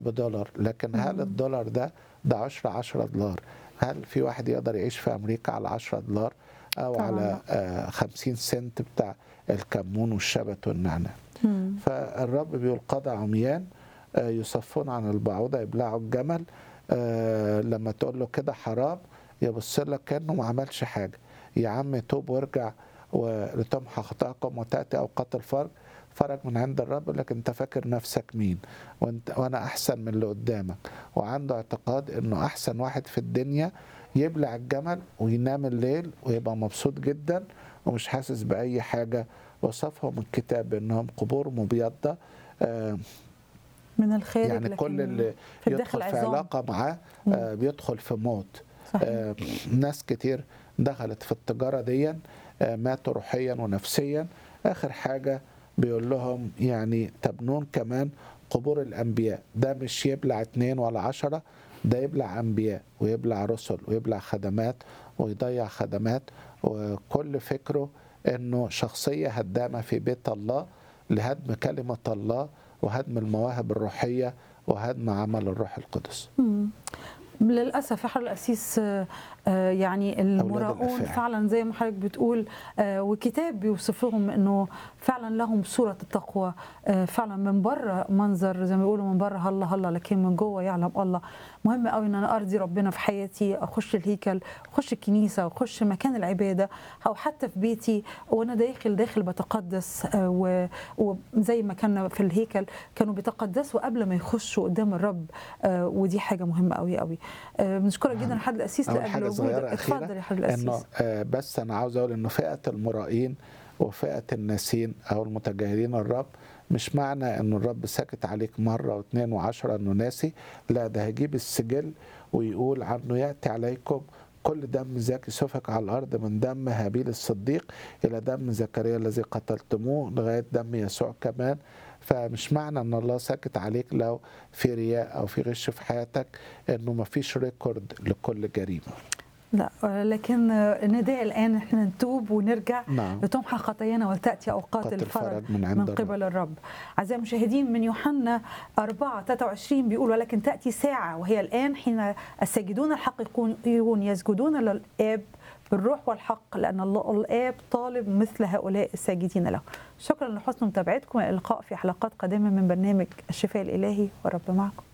بدولار لكن هل الدولار ده ده 10 10 دولار هل في واحد يقدر يعيش في امريكا على 10 دولار او طبعاً على آه 50 سنت بتاع الكمون والشبت والنعناع مم. فالرب بيقول قضى عميان آه، يصفون عن البعوضة يبلعوا الجمل آه، لما تقول له كده حرام يبص لك كأنه ما عملش حاجة يا عم توب وارجع ولتمحى خطاكم وتأتي أوقات الفرج فرج من عند الرب يقول لك انت فاكر نفسك مين وانت وانا احسن من اللي قدامك وعنده اعتقاد انه احسن واحد في الدنيا يبلع الجمل وينام الليل ويبقى مبسوط جدا ومش حاسس باي حاجه وصفهم الكتاب انهم قبور مبيضه آه، من الخارج يعني لكن كل اللي في يدخل الداخل في عظام علاقه معاه آه، بيدخل في موت صحيح آه، ناس كتير دخلت في التجارة دي آه، ماتوا روحيا ونفسيا آخر حاجة بيقول لهم يعني تبنون كمان قبور الأنبياء ده مش يبلع اتنين ولا عشرة ده يبلع أنبياء ويبلع رسل ويبلع خدمات ويضيع خدمات وكل فكره أنه شخصية هدامة في بيت الله لهدم كلمة الله وهدم المواهب الروحية وهدم عمل الروح القدس مم. للاسف يا حضرة القسيس آه، آه، يعني المراؤون الأفاعي. فعلا زي ما حضرتك بتقول آه، وكتاب بيوصفهم انه فعلا لهم صوره التقوى آه، فعلا من بره منظر زي ما بيقولوا من بره هلا هلا لكن من جوه يعلم الله مهم قوي ان انا ارضي ربنا في حياتي اخش الهيكل اخش الكنيسه واخش مكان العباده او حتى في بيتي وانا داخل داخل بتقدس آه، و- وزي ما كان في الهيكل كانوا بيتقدسوا قبل ما يخشوا قدام الرب آه، ودي حاجه مهمه قوي قوي آه، بنشكرك جدا حد القسيس أول لاجل حاجة وجودك صغيرة اتفضل أخيرة يا حضرة القسيس انه آه، بس انا عاوز اقول انه فئه المرائين وفئه الناسين او المتجاهلين الرب مش معنى انه الرب ساكت عليك مره واثنين وعشرة انه ناسي لا ده هيجيب السجل ويقول عنه ياتي عليكم كل دم زاكي سفك على الارض من دم هابيل الصديق الى دم زكريا الذي قتلتموه لغايه دم يسوع كمان فمش معنى ان الله ساكت عليك لو في رياء او في غش في حياتك انه مفيش ريكورد لكل جريمه لا آه، لكن آه، نداء الان احنا نتوب ونرجع نعم لتمحى خطايانا وتاتي اوقات قد الفرج الفرج من عند من الرب. قبل الرب أعزائي المشاهدين من يوحنا 4 23 بيقول ولكن تأتي ساعة وهي الآن حين الساجدون الحقيقيون يسجدون للآب بالروح والحق لأن الله الآب طالب مثل هؤلاء الساجدين له شكرا لحسن متابعتكم إلى اللقاء في حلقات قادمة من برنامج الشفاء الإلهي والرب معكم